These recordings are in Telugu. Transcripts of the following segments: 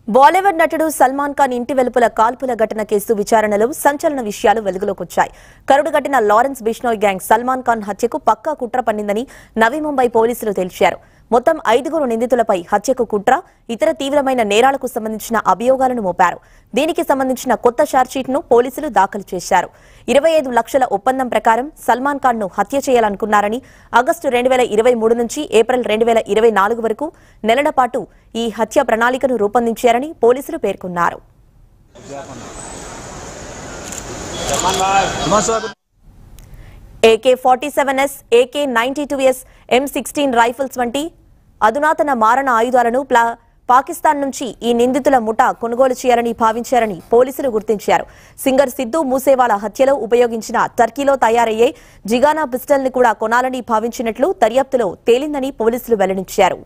బాలీవుడ్ నటుడు సల్మాన్ ఖాన్ ఇంటి వెలుపల కాల్పుల ఘటన కేసు విచారణలో సంచలన విషయాలు వెలుగులోకొచ్చాయి కరుడుగట్టిన లారెన్స్ బిష్నోయ్ గ్యాంగ్ సల్మాన్ ఖాన్ హత్యకు పక్కా కుట్ర పన్నిందని నవీ ముంబై పోలీసులు తేల్చారు మొత్తం ఐదుగురు నిందితులపై హత్యకు కుట్ర ఇతర తీవ్రమైన నేరాలకు సంబంధించిన అభియోగాలను మోపారు దీనికి సంబంధించిన కొత్త ఛార్జ్షీట్ను పోలీసులు దాఖలు చేశారు ఇరవై ఐదు లక్షల ఒప్పందం ప్రకారం సల్మాన్ ఖాన్ ను హత్య చేయాలనుకున్నారని ఆగస్టు రెండు వేల ఇరవై మూడు నుంచి ఏప్రిల్ రెండు వేల ఇరవై నాలుగు వరకు నెలల పాటు ఈ హత్య ప్రణాళికను రూపొందించారని పోలీసులు పేర్కొన్నారు AK forty seven S AK ninety two S M sixteen rifles వంటి అధునాతన మారణ ఆయుధాలను ప్లా పాకిస్తాన్ నుంచి ఈ నిందితుల ముఠా కొనుగోలు చేయాలని భావించారని పోలీసులు గుర్తించారు సింగర్ సిద్ధు మూసేవాల హత్యలో ఉపయోగించిన టర్కీలో తయారయ్యే జిగానా పిస్టల్ ని కూడా కొనాలని భావించినట్లు దర్యాప్తులో తేలిందని పోలీసులు వెల్లడించారు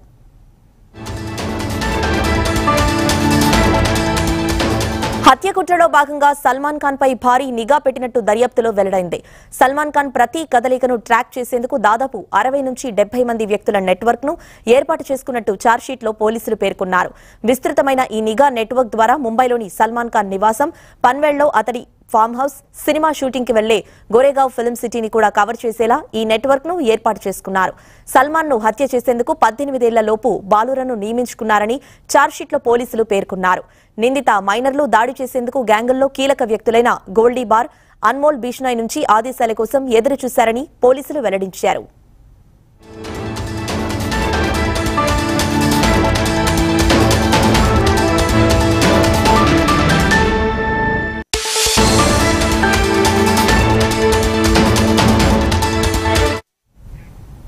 హత్య కుట్రలో భాగంగా సల్మాన్ ఖాన్ పై భారీ నిఘా పెట్టినట్టు దర్యాప్తులో వెల్లడైంది సల్మాన్ ఖాన్ ప్రతి కదలికను ట్రాక్ చేసేందుకు దాదాపు అరవై నుంచి డెబ్బై మంది వ్యక్తుల నెట్వర్క్ ను ఏర్పాటు చేసుకున్నట్టు ఛార్జ్షీట్ లో పోలీసులు పేర్కొన్నారు విస్తృతమైన ఈ నిఘా నెట్వర్క్ ద్వారా ముంబైలోని సల్మాన్ ఖాన్ నివాసం పన్వేల్లో అతడి ఫామ్ హౌస్ సినిమా షూటింగ్ కి వెళ్లే గోరేగావ్ ఫిల్మ్ సిటీని కూడా కవర్ చేసేలా ఈ నెట్వర్క్ ను ఏర్పాటు చేసుకున్నారు సల్మాన్ ను హత్య చేసేందుకు పద్దెనిమిదేళ్ల లోపు బాలురను నియమించుకున్నారని ఛార్జ్షీట్ లో పోలీసులు పేర్కొన్నారు నిందిత మైనర్లు దాడి చేసేందుకు గ్యాంగుల్లో కీలక వ్యక్తులైన గోల్డీ బార్ అన్మోల్ బీష్నాయ్ నుంచి ఆదేశాల కోసం ఎదురు చూశారని పోలీసులు వెల్లడించారు